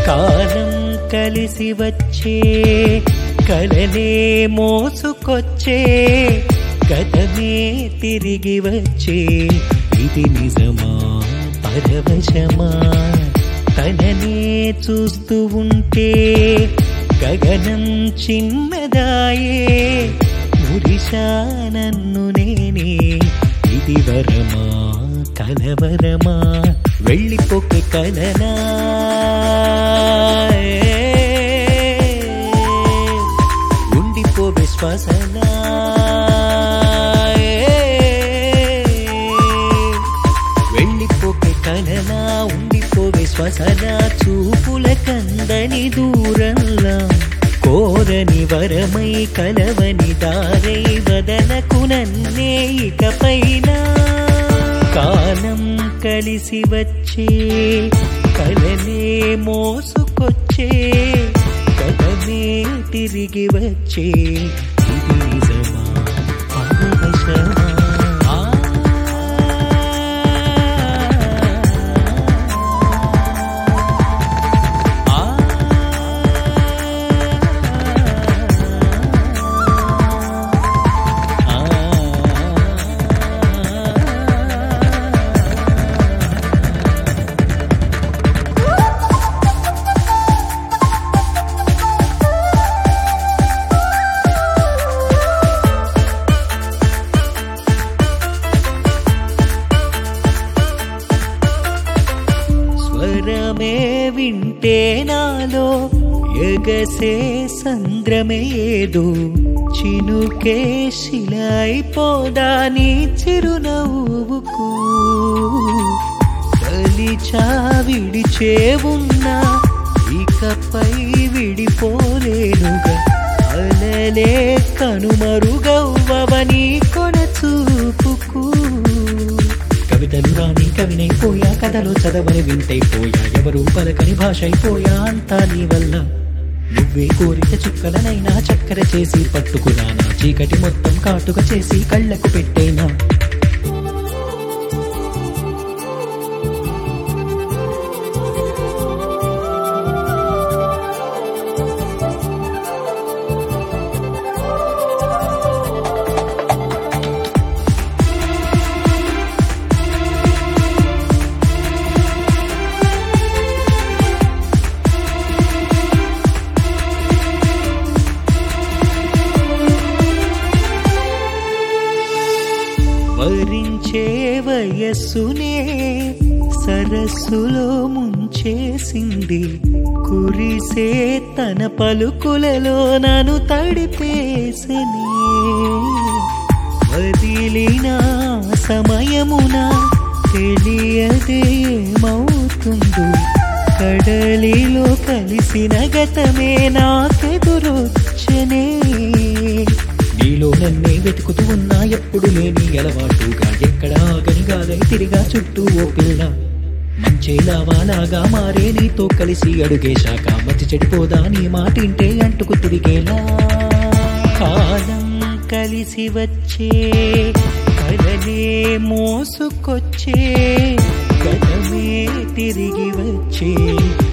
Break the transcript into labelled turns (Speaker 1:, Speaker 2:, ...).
Speaker 1: కాలం కలిసి వచ్చే కలలే మోసుకొచ్చే గతమే తిరిగి వచ్చే ఇది నిజమా పరవశమా తననే చూస్తూ ఉంటే గగనం చిన్నదాయే మురిశా నన్ను నేనే ఇది వరమా కలవరమా వెళ్ళిపోకే కలనా ఉండిపో విశ్వాసనా వెళ్ళిపోకే కలనా ఉండిపోవే శ్వసన చూపుల కందని దూరంలా కోరని వరమై కలవని దారై వదలకు నన్నే ఇకపైన కాలం కలిసి వచ్చే కలనే మోసుకొచ్చే కలనే తిరిగి వచ్చే ఇది నిజమా పరవశమా స్వరమే వింటే నాలో ఎగసే సంద్రమే ఏదో చినుకే శిలైపోదా నీ చిరునవ్వుకు కలిచా విడిచే ఉన్నా ఇకపై విడిపోలేనుగా అలలే కనుమరుగవ్వవని కొన చూపుకు కవితలు రాని కవినైపోయా కథలు చదవని వింటైపోయా ఎవరు పలకని భాష అయిపోయా అంతా నీ వల్ల నువ్వే కోరిక చుక్కలనైనా చక్కెర చేసి పట్టుకురానా చీకటి మొత్తం కాటుక చేసి కళ్ళకు పెట్టేనా వరించే వయస్సునే సరస్సులో ముంచేసింది కురిసే తన పలుకులలో నన్ను తడిపేసని వదిలిన సమయమున తెలియదే ఏమవుతుందో కడలిలో కలిసిన గతమే నాకెదురొచ్చనే నీలో నన్నే వెతుకుతూ ఉన్నా ఎప్పుడు లేని అలవాటుగా ఎక్కడ ఆగని గాలై తిరిగా చుట్టూ ఓ పిల్ల మంచేలావాలాగా మారే నీతో కలిసి అడుగేశాక మతి చెడిపోదా నీ మాటింటే అంటుకు తిరిగేలా కాలం కలిసి వచ్చే కలనే మోసుకొచ్చే కలమే తిరిగి వచ్చే